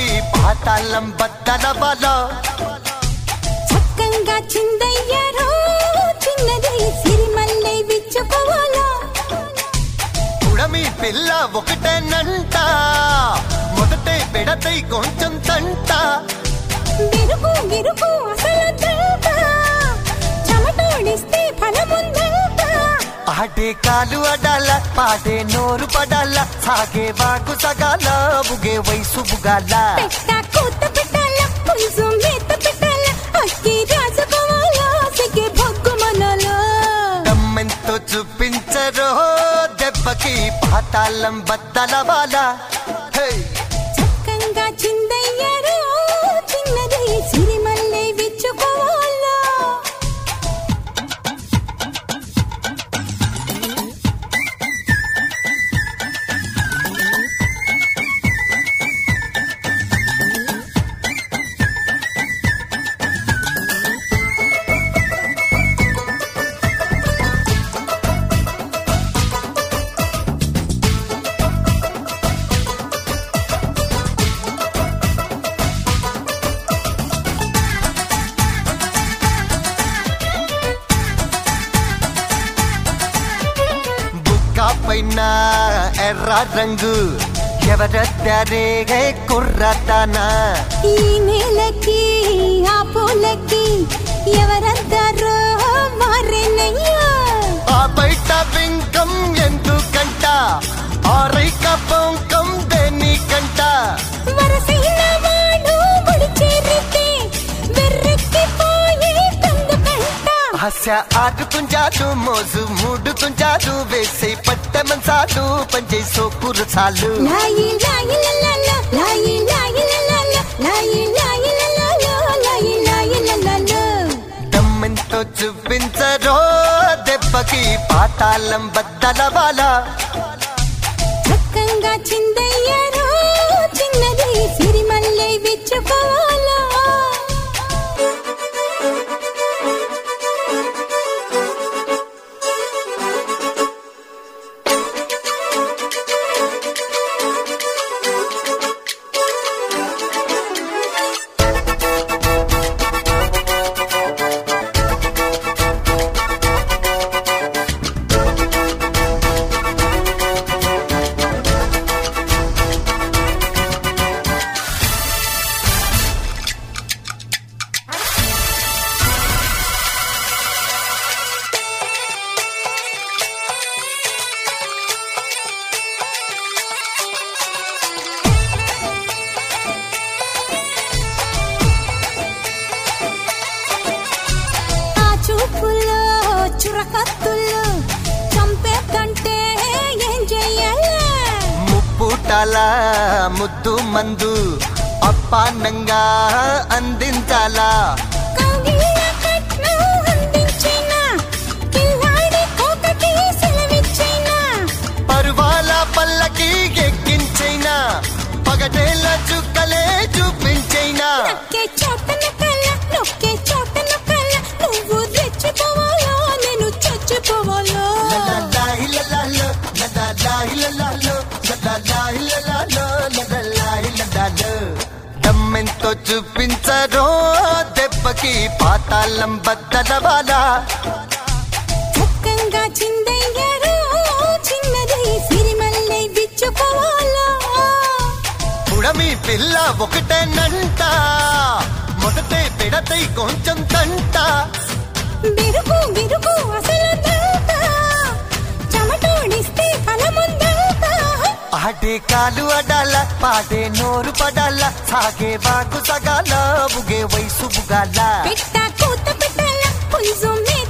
పాతాళం బద్దల బల చక్కంగా చిందయ్యారో చిన్నది సిరిమల్లె విచ్చుకోవాలా పుడమి పిల్ల ఒకటేనంట మొదటే పెడతై కొంచెం తంట విరుకు విరుకు అసలు దంత చెమటోడిస్తే ఫలముందంత ఆడే కాలు అడాల పాడే నోరు పడాల సాగే వాకు సగాల బుగే వయసు బుగాల పెట్ట కూత పెట్టాల పులుసు మేత పెట్టాల అక్కి రాసుకోవాలా సిగ్గే భగ్గు మనలో దమ్మెంతో చూపించరో దెబ్బకి పాతాళం బద్దల బాల హే చక్కంగా చిందయ్యారో చిన్నది సిరిమల్లె విచ్చుకోవాలా బుక్క పైన ఎర్ర రంగు ఎవరద్దారే కుర్రతనా ఈ నేలకి ఆ పూలకి ఎవరద్దారో వారేనయ్యా ఆ బయట బింకం ఎందుకంట ఆ రైక పొంకం దేనికంట వరసైన వాడు గుడి చేరితే వెర్రెక్కిపోయే కందుకంట ఆశ ఆడుకుంటాడు మోజు మూడుకుంటాడు వేసే పట్టమంచాడు పంచే సోకురు చాలు లాయి లాయి లలల, లాయి లాయి లలల, లాయి లాయి లలల, లాయి లాయి లలల. దమ్మెంతో చూపించరో దెబ్బకి పాతాళం బద్దల బాల చక్కంగా చిందయ్యారో చిన్నది సిరిమల్లె విచ్చుకోవాలా ఆ చూపుల్లో చురకత్తుల్లో చంపేద్దంటే ఏం చెయ్యాలా ముప్పుటాల ముద్దు మందు అప్పానంగా అందించాలా కౌగిళ్ళ కట్నం అందించినా, కిల్లాడి కోకటి సెలవిచ్చినా, పరువాల పల్లకి ఎక్కించైనా పగటేల చుక్కలే చూపించైనా నక్కే చోటన కళ్ళ, నొక్కే చోటన కళ్ళ, నువ్వు రెచ్చిపోవాలా, నేను చచ్చిపోవాలా? లలలాహిలలాలో, లలలాహిలలాలో, లలలాహిలలాలో, లలలాహిలలాలో. దమ్మెంతో చూపించరో దెబ్బకి పాతాళం బద్దల బాల చక్కంగా చిందయ్యారో, చిన్నది సిరిమల్లె విచ్చుకోవాలా? పుడమి పిల్ల ఒకటేనంట మొదటే పెడతై కొంచెం తంట బిరుకు బిరుకు అసలు దంత, చెమటోడిస్తే ఫలముందంత. ఆడే కాలు అడాల పాడే నోరు పడాల సాగే వాకు సగాల బుగే వయసు బుగాల పెట్ట కూత పెట్టాల పులుసు మేత